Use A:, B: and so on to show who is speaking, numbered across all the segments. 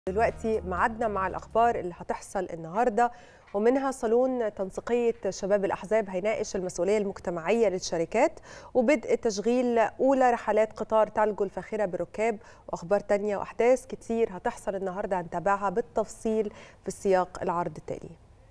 A: دلوقتي معدنا مع الأخبار اللي هتحصل النهاردة ومنها صالون تنسيقية شباب الأحزاب هيناقش المسؤولية المجتمعية للشركات وبدء تشغيل أولى رحلات قطار تالجو الفاخرة بالركاب وأخبار تانية وأحداث كتير هتحصل النهاردة هنتابعها بالتفصيل في السياق العرض التالي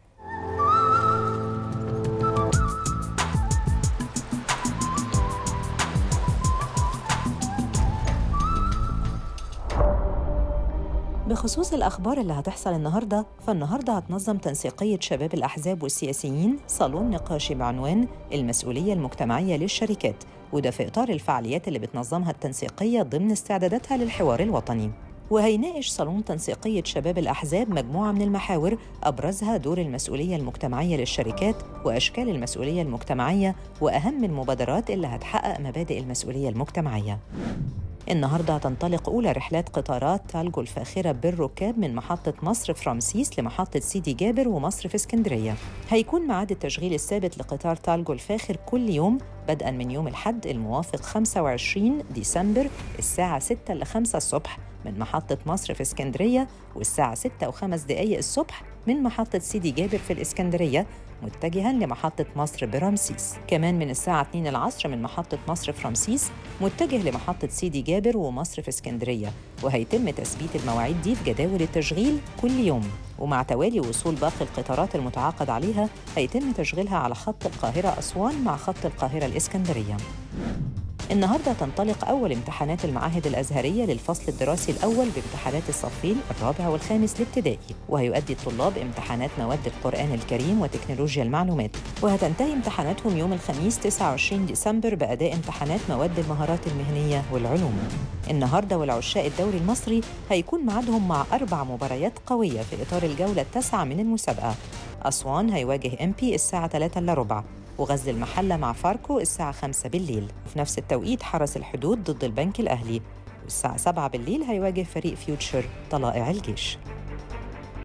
B: بخصوص الأخبار اللي هتحصل النهاردة فالنهاردة هتنظم تنسيقية شباب الأحزاب والسياسيين صالون نقاشي بعنوان المسؤولية المجتمعية للشركات وده في إطار الفعاليات اللي بتنظمها التنسيقية ضمن استعداداتها للحوار الوطني وهيناقش صالون تنسيقية شباب الأحزاب مجموعة من المحاور أبرزها دور المسؤولية المجتمعية للشركات وأشكال المسؤولية المجتمعية وأهم المبادرات اللي هتحقق مبادئ المسؤولية المجتمعية النهارده هتنطلق أولى رحلات قطارات تالجو الفاخرة بالركاب من محطة مصر في رمسيس لمحطة سيدي جابر ومصر في اسكندرية. هيكون ميعاد التشغيل الثابت لقطار تالجو الفاخر كل يوم بدءا من يوم الحد الموافق 25 ديسمبر الساعة 6 ل 5 الصبح من محطة مصر في اسكندرية والساعة 6 وخمس دقايق الصبح من محطة سيدي جابر في الإسكندرية متجها لمحطة مصر برمسيس كمان من الساعة 2 العصر من محطة مصر في رمسيس متجه لمحطة سيدي جابر ومصر في اسكندرية وهيتم تثبيت المواعيد دي في جداول التشغيل كل يوم ومع توالي وصول باقي القطارات المتعاقد عليها هيتم تشغيلها على خط القاهرة أسوان مع خط القاهرة الإسكندرية النهارده تنطلق أول امتحانات المعاهد الأزهرية للفصل الدراسي الأول بامتحانات الصفين الرابع والخامس الابتدائي وهيؤدي الطلاب امتحانات مواد القرآن الكريم وتكنولوجيا المعلومات وهتنتهي امتحاناتهم يوم الخميس 29 ديسمبر بأداء امتحانات مواد المهارات المهنية والعلوم النهارده والعشاق الدوري المصري هيكون ميعادهم مع أربع مباريات قوية في إطار الجولة التاسعة من المسابقة أسوان هيواجه إم بي الساعة 3 إلا ربع وغزل المحلة مع فاركو الساعة 5 بالليل في نفس التوقيت حرس الحدود ضد البنك الأهلي والساعة 7 بالليل هيواجه فريق فيوتشر طلائع الجيش